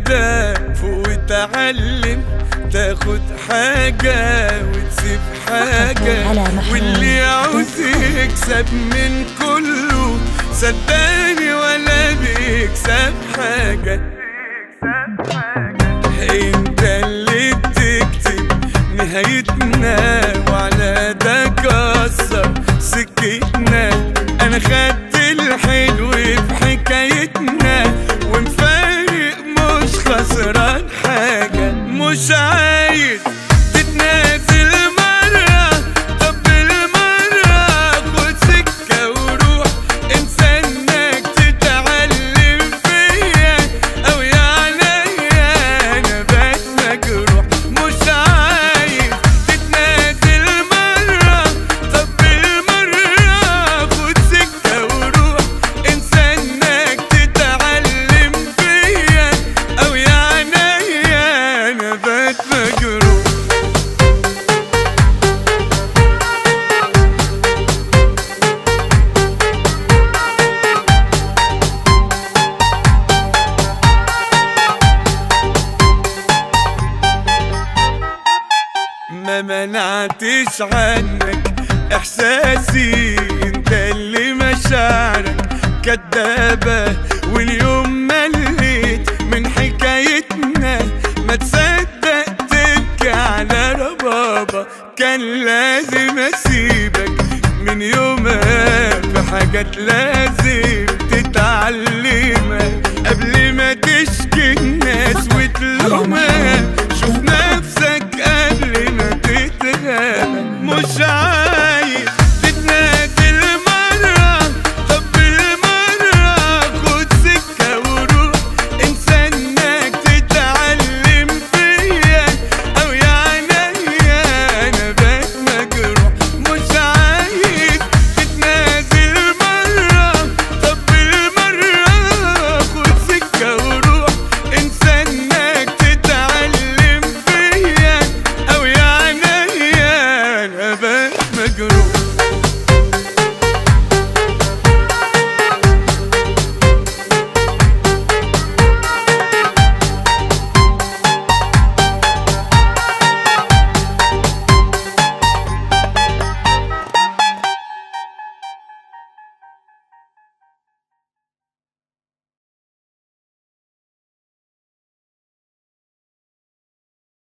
زيادة فوق وتعلم تاخد حاجة وتسيب حاجة على محمود واللي يعوز يكسب من كله صدقني ولا بيكسب حاجة انت اللي بتكتب نهايتنا وعلى ده كسر سكتنا انا خدت الحلو في حكايتنا ومفارق مش خسران حاجة مش عايز تتنازل مرة طب بالمرة خد سكة وروح انسى انك تتعلم فيا او عليا انا بقيت مجروح مش عايز تتنازل مرة طب بالمرة خد سكة وروح انسى انك تتعلم فيا او عليا انا بقيت مجروح ما منعتش عنك احساسي انت اللي مشاعرك كدابة واليوم مليت من حكايتنا ما تصدق تبكي على ربابة كان لازم اسيبك من يومها في حاجات لازم تتعلمها قبل ما تشكي الناس وتلومها